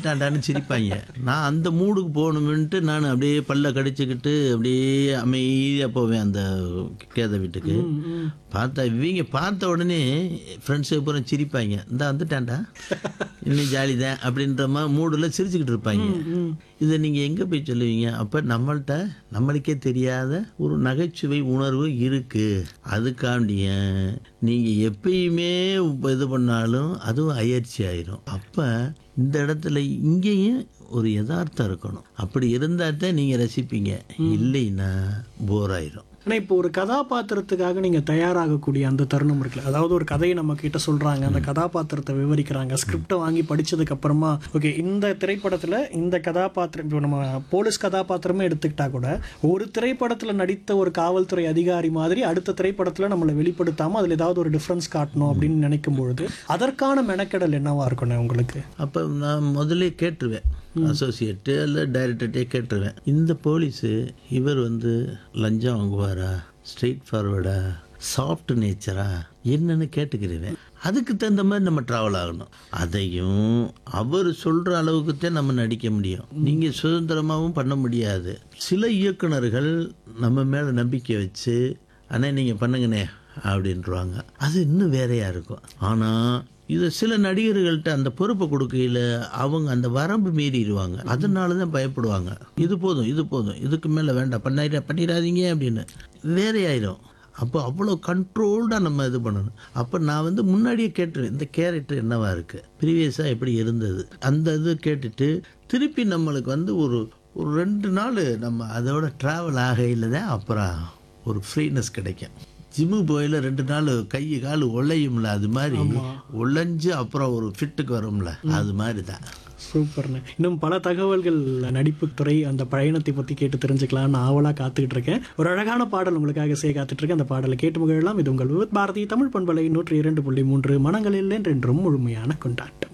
வந்துட்டான்டான்னு சிரிப்பாங்க நான் அந்த மூடுக்கு போகணுமென்ட்டு நான் அப்படியே பல்ல கடிச்சுக்கிட்டு அப்படியே அமைதியாக போவேன் அந்த கேத வீட்டுக்கு பார்த்தா இவங்க பார்த்த உடனே ஃப்ரெண்ட்ஸு பூரா சிரிப்பாங்க இந்த வந்துட்டான்டா இன்னும் ஜாலி தான் அப்படின்ற மாதிரி மூடில் சிரிச்சுக்கிட்டு இருப்பாங்க இதை நீங்கள் எங்கே போய் சொல்லுவீங்க அப்போ நம்மள்ட்ட நம்மளுக்கே தெரியாத ஒரு நகைச்சுவை உணர்வு இருக்குது அதுக்காண்டிய நீங்கள் எப்பயுமே இது பண்ணாலும் அதுவும் அயற்சி ஆயிரும் அப்போ இந்த இடத்துல இங்கேயும் ஒரு யதார்த்தம் இருக்கணும் அப்படி இருந்தால் தான் நீங்கள் ரசிப்பீங்க இல்லைன்னா போர் ஆயிரும் ஆனா இப்போ ஒரு கதாபாத்திரத்துக்காக நீங்க தயாராகக்கூடிய அந்த தருணம் இருக்குல்ல அதாவது ஒரு கதையை நம்ம கிட்ட சொல்றாங்க அந்த கதாபாத்திரத்தை விவரிக்கிறாங்க ஸ்கிரிப்டை வாங்கி படிச்சதுக்கு அப்புறமா ஓகே இந்த திரைப்படத்துல இந்த கதாபாத்திரம் இப்போ நம்ம போலீஸ் கதாபாத்திரமே எடுத்துக்கிட்டா கூட ஒரு திரைப்படத்துல நடித்த ஒரு காவல்துறை அதிகாரி மாதிரி அடுத்த திரைப்படத்துல நம்மளை வெளிப்படுத்தாம அதுல ஏதாவது ஒரு டிஃபரன்ஸ் காட்டணும் அப்படின்னு நினைக்கும் பொழுது அதற்கான மெனக்கெடல் என்னவா இருக்கணும் உங்களுக்கு அப்போ நான் முதல்ல கேட்டுருவேன் அசோசியேட்டு இல்லை டைரக்டர்கிட்டே கேட்டுருவேன் இந்த போலீஸு இவர் வந்து லஞ்சம் வாங்குவாரா ஸ்ட்ரெயிட் ஃபார்வர்டா சாஃப்ட் நேச்சரா என்னன்னு கேட்டுக்கிறேன் அதுக்கு தகுந்த மாதிரி நம்ம ட்ராவல் ஆகணும் அதையும் அவர் சொல்கிற அளவுக்கு தான் நம்ம நடிக்க முடியும் நீங்கள் சுதந்திரமாகவும் பண்ண முடியாது சில இயக்குனர்கள் நம்ம மேலே நம்பிக்கை வச்சு அண்ணே நீங்கள் பண்ணுங்கண்ணே அப்படின்றாங்க அது இன்னும் வேறையாக இருக்கும் ஆனால் இது சில நடிகர்கள்ட்ட அந்த பொறுப்பை கொடுக்கையில் அவங்க அந்த வரம்பு மீறிடுவாங்க அதனால தான் பயப்படுவாங்க இது போதும் இது போதும் இதுக்கு மேலே வேண்டாம் பண்ணிட பண்ணிடாதீங்க அப்படின்னு வேறையாயிரும் அப்போ அவ்வளோ கண்ட்ரோல்டாக நம்ம இது பண்ணணும் அப்போ நான் வந்து முன்னாடியே கேட்டுருவேன் இந்த கேரக்டர் என்னவா இருக்குது ப்ரீவியஸாக எப்படி இருந்தது அந்த இது கேட்டுட்டு திருப்பி நம்மளுக்கு வந்து ஒரு ஒரு ரெண்டு நாள் நம்ம அதோட ட்ராவல் ஆகையில் தான் அப்புறம் ஒரு ஃப்ரீனஸ் கிடைக்கும் ஜிம்மு போயில ரெண்டு நாள் கை கால் உழையும்ல அது மாதிரி உழைஞ்சு அப்புறம் ஒரு ஃபிட்டுக்கு வரும்ல அது மாதிரி தான் சூப்பர்ண்ணே இன்னும் பல தகவல்கள் நடிப்பு துறை அந்த பயணத்தை பற்றி கேட்டு தெரிஞ்சுக்கலாம்னு ஆவலாக காத்துக்கிட்டு இருக்கேன் ஒரு அழகான பாடல் உங்களுக்காக செய்ய காத்துட்டு இருக்கேன் அந்த பாடலை கேட்டு மகிழலாம் இது உங்கள் விவித் பாரதி தமிழ் பண்பலை நூற்றி இரண்டு புள்ளி மூன்று மனங்களில் என்றென்றும் முழுமையான கொண்டாட்டம்